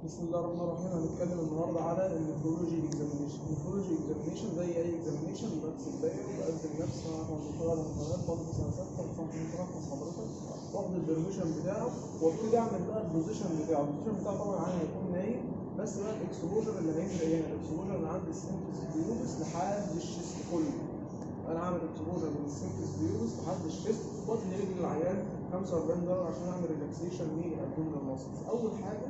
بسم الله الرحمن الرحيم هنتكلم النهارده على النفرولوجي اكزامينيشن النفرولوجي اكزامينيشن زي اي اكزامينيشن بنفس الداير بقدم نفسي انا مشتغل امتحانات فاضل سنه سته فممكن ترخص حضرتك واخد البرميشن بتاعه وابتدي اعمل بقى البوزيشن بتاعه البوزيشن بتاعه طبعا عادي هيكون نايم بس بقى الاكسبوجر اللي هيبدا هنا الاكسبوجر اللي عند السنتس بيوبس لحد الشيست كله انا عامل اكسبوجر من السنتس بيوبس لحد الشيست بطن رجل العيان 45 درجه عشان اعمل ريلاكسيشن للابدومينال ماسلز اول حاجه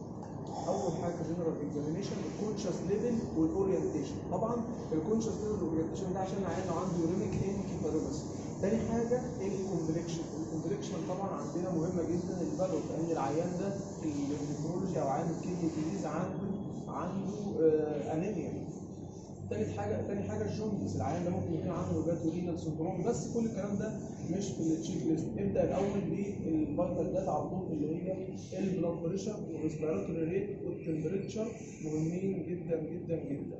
اول حاجه جنرال اكزامينيشن الكونشس ليفل والاورينتيشن طبعا الكونشس ليفل والاورينتيشن ده عشان العيان لو عنده يوريميك انكيفالوباثي تاني حاجه الكومبلكشن الكومبلكشن طبعا عندنا مهمه جدا الفالو لان العيان ده النفرولوجي او عيان الكيدني ديزيز عنده عنده آه انيميا تالت حاجه تاني حاجه الجوندس العيان ده ممكن يكون عنده جاتورينال سندروم بس كل الكلام ده مش في التشيك ليست ابدا الاول بالفيتال داتا على طول اللي هي البلاد بريشر والريسبيراتوري ريت والتمبريتشر مهمين جدا جدا جدا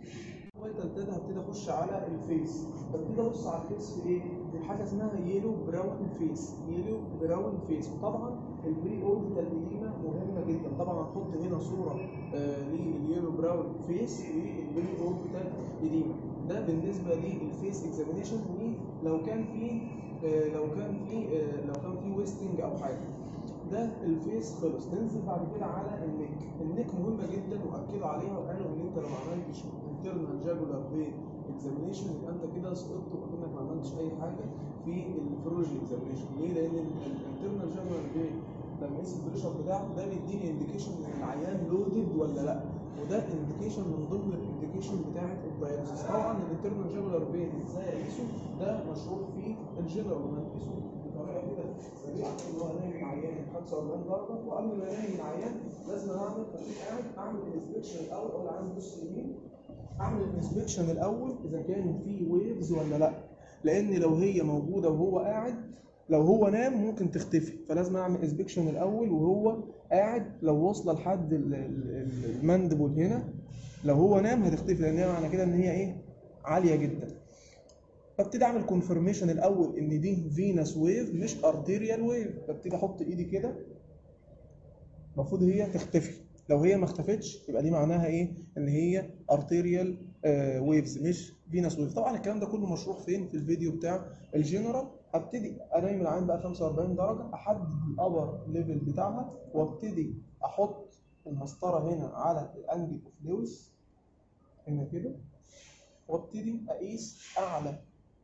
فيتال داتا هبتدي اخش على الفيس ببتدي ابص على الفيس في ايه؟ في حاجه اسمها يلو براون فيس يلو براون فيس وطبعا البري اوربيتال اديما مهمه جدا طبعا هنحط هنا صوره آه لليلو براون فيس والبري اوربيتال اديما ده بالنسبه للفيس اكزامينيشن لو كان في آه لو كان في آه لو كان في ويستنج او حاجه ده الفيس خلص ننزل بعد كده على النك النك مهمه جدا واكدوا عليها وقالوا ان انت لو ما عملتش انترنال جاجولار بين اكزامينيشن يبقى انت كده سقطت وكانك ما عملتش اي حاجه في الفروجي اكزامينيشن ليه؟ لان الانترنال جاجولار بين لما اقيس البريشر بتاعه ده بيديني انديكيشن ان العيان لودد ولا لا وده انديكيشن من ضمن الانديكيشن بتاعه الدايلسيس طبعا الانترنال جاجولار بين ازاي اقيسه ده مشروح في الجنرال وهنقيسه بطريقه كده سريعه ان هو نايم العيان 45 درجه وقبل ما انام العيان لازم اعمل خليك قاعد اعمل الانسبكشن الاول اقول العيان بص يمين اعمل الانسبكشن الاول اذا كان في ويفز ولا لا لان لو هي موجوده وهو قاعد لو هو نام ممكن تختفي فلازم اعمل انسبكشن الاول وهو قاعد لو واصله لحد المندبل هنا لو هو نام هتختفي لان هي معنى كده ان هي ايه عاليه جدا ببتدي اعمل كونفرميشن الاول ان دي فينس ويف مش ارتيريال ويف ببتدي احط ايدي كده المفروض هي تختفي لو هي ما اختفتش يبقى دي معناها ايه ان هي ارتيريال ويفز مش فينس ويف طبعا الكلام ده كله مشروح فين في الفيديو بتاع الجنرال هبتدي انيم العين بقى 45 درجه احدد الابر ليفل بتاعها وابتدي احط المسطره هنا على الانجل اوف لويس هنا كده وابتدي اقيس اعلى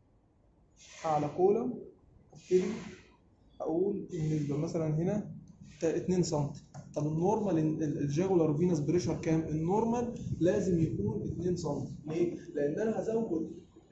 اعلى كولم ابتدي اقول النسبه مثلا هنا 2 سم طب النورمال الجاجولار فينس بريشر كام؟ النورمال لازم يكون 2 سم ليه؟ لان انا هزود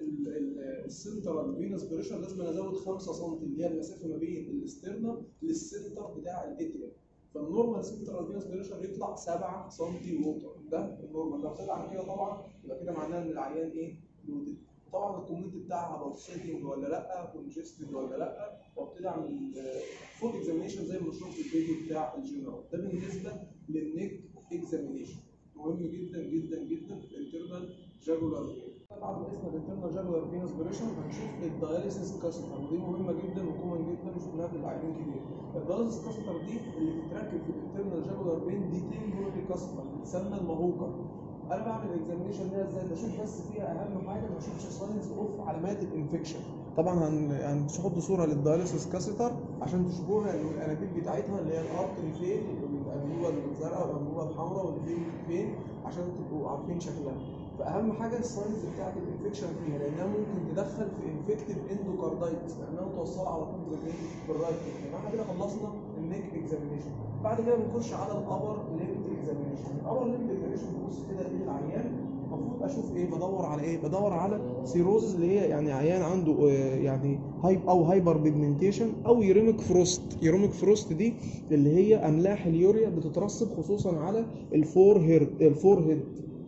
السنترال فينس بريشر لازم ازود 5 سم اللي هي المسافه ما بين الاسترنم للسنتر بتاع الاتريوم فالنورمال سنترال فينس بريشر يطلع 7 سم ووتر ده النورمال لو طلع عن كده طبعا يبقى كده معناه ان العيان ايه؟ لودد طبعا الكومنت بتاعها بالسيتنج ولا لا كونجستد ولا لا وابتدي اعمل فول اكزامينشن زي ما مشروع في الفيديو بتاع الجنرال ده بالنسبه للنيك اكزامينشن مهم جدا جدا جدا الانترنال جاجولار طبعا باسم الانترنال جاجولار فينس بريشر هنشوف الداياليسيس كاستر ودي مهمه جدا وكومن جدا شفناها في العيانين كتير الداياليسيس كاستر دي اللي بتتركب في الانترنال جاجولار بين دي تمبوري كاستر بتسمى المهوكه انا بعمل اكزامينشن ليها ازاي بشوف بس فيها اهم حاجه ما اشوفش ساينز اوف علامات الانفكشن طبعا هنحط صوره للدايليسيس كاسيتر عشان تشوفوها ان الانابيب بتاعتها اللي هي الارتري فين والانبوبه الزرقاء والانبوبه الحمراء والفين فين عشان تبقوا عارفين شكلها فاهم حاجه الساينز بتاعت الانفكشن فيها لانها ممكن تدخل في انفكتيف اندوكاردايتس لانها متوصله على طول بالايه بالرايت كده احنا كده خلصنا النيك اكزامينشن بعد كده بنخش على الابر ليمب اكزامينشن الابر ليمب اكزامينشن ببص كده للعيان المفروض اشوف ايه بدور على ايه بدور على سيروز اللي هي يعني عيان عنده يعني هايب او هايبر بيجمنتيشن او يوريميك فروست يوريميك فروست دي اللي هي املاح اليوريا بتترسب خصوصا على الفور هيد الفور هيد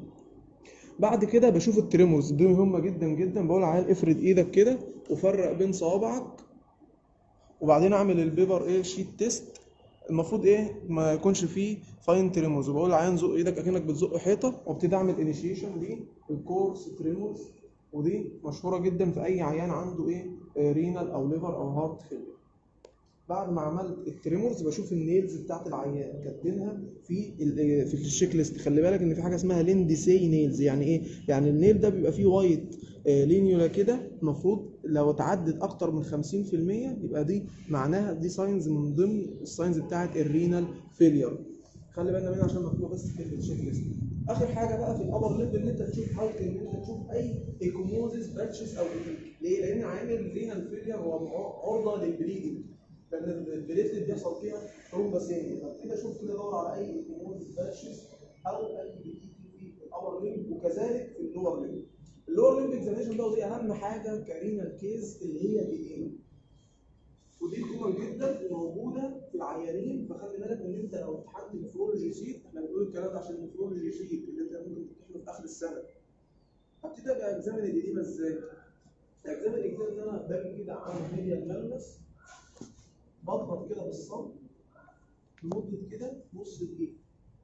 بعد كده بشوف التريمورز دي مهمه جدا جدا بقول عيان افرد ايدك كده وفرق بين صوابعك وبعدين اعمل البيبر ايه شيت تيست المفروض ايه ما يكونش فيه فاين تريمورز بقول للعيان زق ايدك اكنك بتزق حيطه وابتدي اعمل انيشيشن للكورس تريمورز ودي مشهوره جدا في اي عيان عنده ايه رينال او ليفر او هارت فيلير بعد ما عملت التريمورز بشوف النيلز بتاعت العيان كاتبينها في ال- في الشيك ليست خلي بالك ان في حاجه اسمها ليندسي نيلز يعني ايه يعني النيل ده بيبقى فيه وايت لينيولا كده المفروض لو اتعدت اكتر من 50% يبقى دي معناها دي ساينز من ضمن الساينز بتاعت الرينال فيلير خلي بالنا منها عشان مكتوبه بس في الشيك ليست اخر حاجه بقى في الابر ليفل ان انت تشوف حاجه ان انت تشوف اي ايكوموزيس باتشز او إيكيك. ليه؟ لان عامل الرينال فيلير هو عرضه للبليدنج لان البليتلت بيحصل فيها ثرومباسيميا فابتدي اشوف كده ادور على اي ايكوموزيس باتشز او اي بليدنج في الابر ليمب وكذلك في اللور ليمب اللور ليمب اكزاميشن ده ودي اهم حاجه كارينال كيس اللي هي الايه ودي كومن جدا وموجوده في العيانين فخلي بالك ان انت لو امتحنت نفرولوجي شيت احنا بنقول الكلام ده عشان النفرولوجي شيت اللي انت ممكن تمتحنه في اخر السنه هبتدي ابقى اكزامن الاديمه ازاي؟ اكزامن الاكزام ان انا باجي كده اعمل ميديال ملمس بضغط كده بالصمت لمده كده نص دقيقه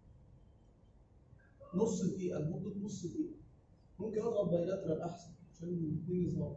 نص دقيقه لمده نص دقيقه ممكن اضغط بايلاترال احسن عشان الاثنين يظهروا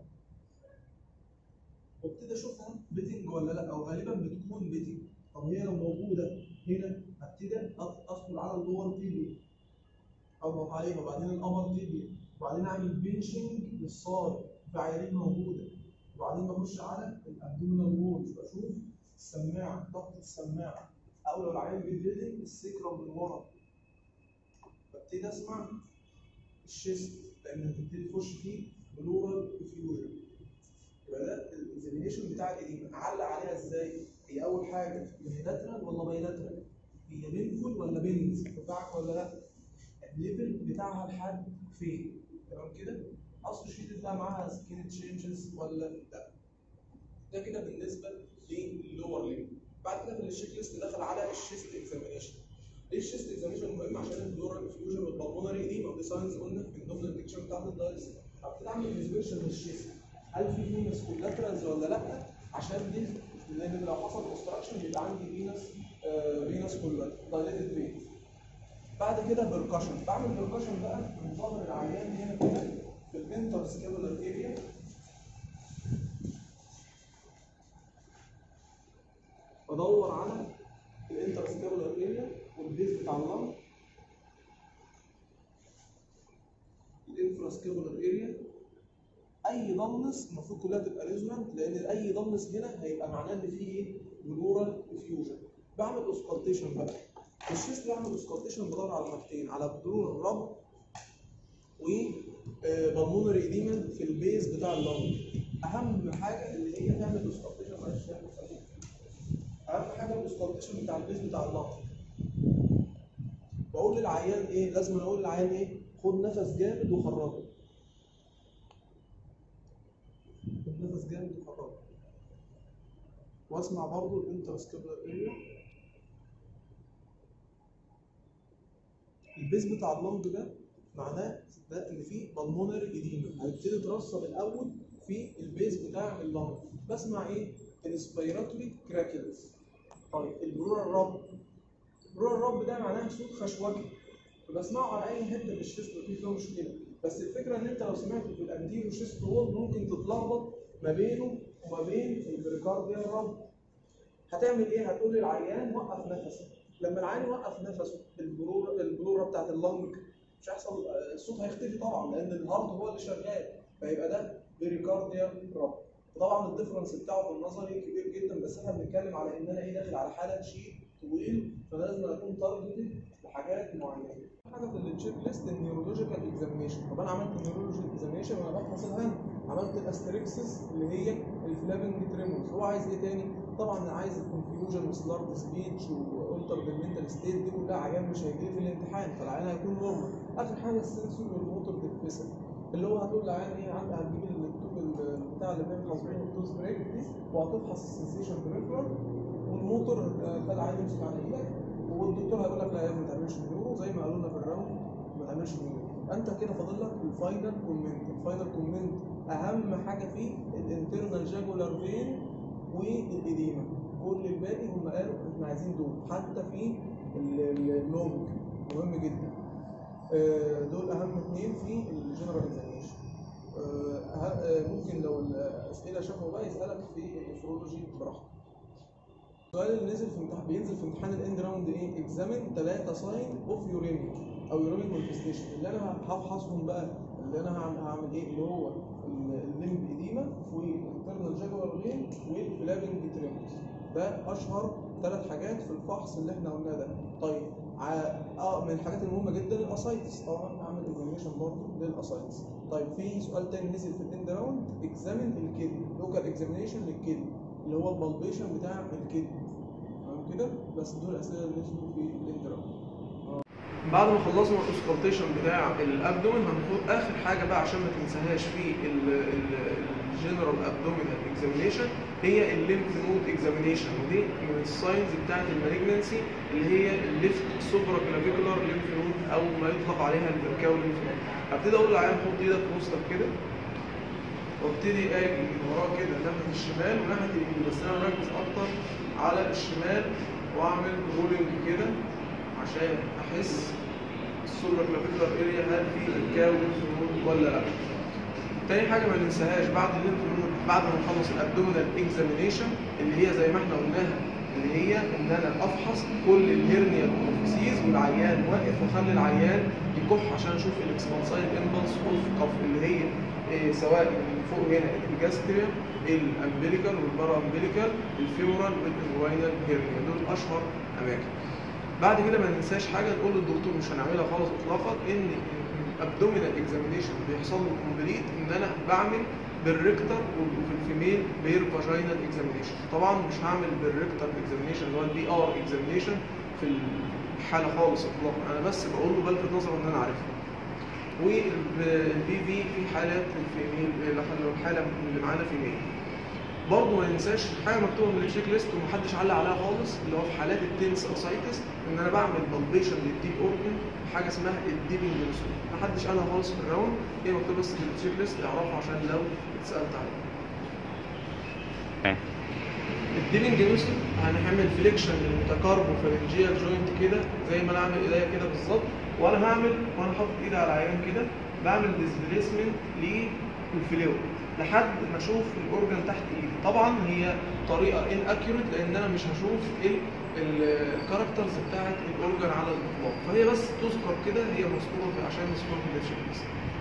وابتدي اشوفها بيتنج ولا لا او غالبا بتكون بيتنج طب هي لو موجوده هنا هبتدي أد- ادخل على اللور تيبيا اضغط عليها وبعدين الابر تيبيا وبعدين اعمل بنشنج للصار في عيانين موجوده وبعدين بخش على الابدومينال وولز بشوف السماعه ضغط السماعه او لو العيان بيبريدنج السكرم من ورا ببتدي اسمع الشيست لان هتبتدي تخش فيه بلورال افيوجن يبقى ده الاكزامينيشن بتاع الاديمه اعلق عليها ازاي؟ هي اول حاجه يونيلاترال ولا بايلاترال؟ هي بينفول ولا بينز؟ تنفعك ولا لا؟ الليفل بتاعها لحد فين؟ تمام كده؟ اصل الشيت بقى معاها سكين تشينجز ولا لا؟ ده كده بالنسبه للور ليفل بعد كده في الشيك ليست دخل على الشيست اكزامينيشن ليه الشيست اكزامينيشن مهم عشان البلورال افيوجن والبلمونري دي ودي ساينز قلنا من ضمن البيكتشر بتاعت الدايلس ابتدي اعمل انسبكشن للشيست هل في فينس كولاترالز ولا لا عشان دي لان لو حصل اوبستراكشن يبقى عندي فينس فينس دايليتد فين بعد كده بيركشن بعمل بيركشن بقى من ظهر العيان هنا كده في الانتر سكيبولار اريا بدور على الانتر سكيبولار اريا والبيز بتاع اللنج الانفرا سكيبولار اريا اي ضمنس المفروض كلها تبقى ريزونانت لان اي ضمنس هنا هيبقى معناه ان في ايه بلورال افيوجن بعمل اوسكالتيشن بقى في الشيست بعمل اوسكالتيشن بدور على حاجتين على بلور الرب و بالمونري ايديما في البيز بتاع اللنج اهم حاجه اللي هي تعمل اوسكالتيشن معلش تعمل اوسكالتيشن. اهم حاجه الاوسكالتيشن بتاع البيز بتاع اللنج بقول للعيان ايه لازم اقول للعيان ايه خد نفس جامد وخرجه خد نفس جامد وخرجه واسمع برضه الانترسكيبلر اريا البيز بتاع اللنج ده معناه ده ان في بالمونري ايديما هيبتدي ترسب الاول في البيز بتاع اللنج بسمع ايه انسبيراتوري كراكلز طيب البرور الرب البرور الرب ده معناه صوت خشوجي فبسمعه على اي حته في الشيست مفيش فيها مشكله بس الفكره ان انت لو سمعته في الانتيرو شيست وول ممكن تتلخبط ما بينه وما بين البريكارديا الرب هتعمل ايه؟ هتقول للعيان وقف نفسك لما العيان يوقف نفسه البلوره البلوره بتاعت اللنج مش هيحصل الصوت هيختفي طبعا لان الهارت هو اللي شغال فيبقى ده بريكارديا رب طبعا الديفرنس بتاعه في النظري كبير جدا بس احنا بنتكلم على ان انا ايه داخل على حاله شيء طويل فانا لازم اكون تارجتد لحاجات معينه. حاجه في التشيك ليست النيورولوجيكال اكزامينشن طب انا عملت النيورولوجيكال اكزامينشن وانا بفحص الهند عملت الاستريكسس اللي هي الفلافنج تريمورز هو عايز ايه تاني؟ طبعا عايز الكونفيوجن وسلارد سبيتش والتر بالمنتال ستيت دي كلها عيان مش هيجي في الامتحان فالعيان هيكون نورمال اخر حاجه السنسور والموتور ديفيسل اللي هو هتقول للعيان ايه عندي هتجيب التوب بتاع اللي بنفحص بيه التوز بريك دي وهتفحص السنسيشن بريفرال والموتور ده العيان يمسك على ايدك والدكتور هيقول لك لا يا ابني ما تعملش نيورو زي ما قالوا لنا في الراوند ما تعملش نيورو انت كده فاضل لك الفاينل كومنت الفاينل كومنت اهم حاجه فيه الانترنال جاجولار فين والاديمه كل الباقي هم قالوا احنا عايزين دول حتى في اللونج مهم جدا آه، دول اهم اثنين في الجنرال اكزامينشن ممكن لو الاسئله شافوا بقى يسالك في النفرولوجي براحتك السؤال اللي نزل في امتحان بينزل في امتحان الاند راوند ايه؟ اكزامين ثلاثة ساين اوف يوريميك او يوريميك مانيفستيشن اللي انا هفحصهم بقى اللي انا هعمل, هعمل ايه؟ اللي هو الليمب اديما والانترنال جاكولار فين والفلابنج تريموس ده اشهر ثلاث حاجات في الفحص اللي احنا قلناه ده طيب ع... اه من الحاجات المهمه جدا الاسايتس طبعا هعمل اكزامينشن برضه للاسايتس طيب في سؤال تاني نزل في الاند راوند اكزامين الكدني لوكال اكزامينشن للكدني اللي هو البالبيشن بتاع الكدني تمام كده بس دول الاسئله اللي نزلوا في الاند راوند بعد ما خلصنا الاسكالتيشن بتاع الابدومين هناخد اخر حاجه بقى عشان ما تنساهاش في الجنرال ابدومينال اكزامينشن هي الليمف نود اكزامينشن ودي من الساينز بتاعت المالجنسي اللي هي الليفت سوبرا كلافيكولار ليمف نود او ما يطلق عليها الفيركاو ليمف نود هبتدي اقول للعيان حط ايدك في وسطك كده وابتدي اجي من وراه كده ناحيه الشمال وناحيه اليمين بس انا مركز اكتر على الشمال واعمل رولينج كده عشان احس السوبرا كلافيكولار اريا هل في الكاو ليمف نود ولا لا تاني حاجه ما ننساهاش بعد الليمف نود بعد ما نخلص الابدومينال اكزامينيشن اللي هي زي ما احنا قلناها اللي هي ان انا افحص كل الهرنيا والفسيز والعيان واقف واخلي العيان يكح عشان اشوف الاكسبانسايل امبلس اوف كف اللي هي إيه سواء من فوق هنا الجاستريا الامبليكال والبارا امبليكال الفيورال والانجوينال هيرنيا دول اشهر اماكن بعد كده ما ننساش حاجه نقول للدكتور مش هنعملها خالص اطلاقا ان الابدومينال اكزامينيشن بيحصل له كومبليت ان انا بعمل بالريكتر وفي الفيميل بير فاجينال اكزامينيشن طبعا مش هعمل بالريكتر اكزامينيشن اللي هو البي ار اكزامينيشن في الحاله خالص اطلاقا انا بس بقول له بلفت نظره ان انا عارفها والبي في في حالات الفيميل لو الحاله اللي معانا فيميل برضه ما ننساش حاجه مكتوبه من التشيك ليست ومحدش علق عليها خالص اللي هو في حالات التنس اسايتس ان انا بعمل بالبيشن للديب اورجن حاجه اسمها الديبنج ميثود محدش قالها خالص في الراوند هي مكتوبه بس في التشيك ليست اعرفها عشان لو اتسالت عليها الديبنج ميثود هنعمل فليكشن للمتكاربو فالنجيال جوينت كده زي ما انا اعمل ايديا كده بالظبط وانا هعمل وانا حاطط ايدي على العيان كده بعمل ديسبيسمنت للفلويد لحد ما اشوف الاورجن تحت ايدي طبعا هي طريقه ان اكيوريت لان انا مش هشوف ايه الكاركترز بتاعت الاورجن على الاطلاق فهي بس تذكر كده هي مذكوره عشان مذكوره في التشيك ليست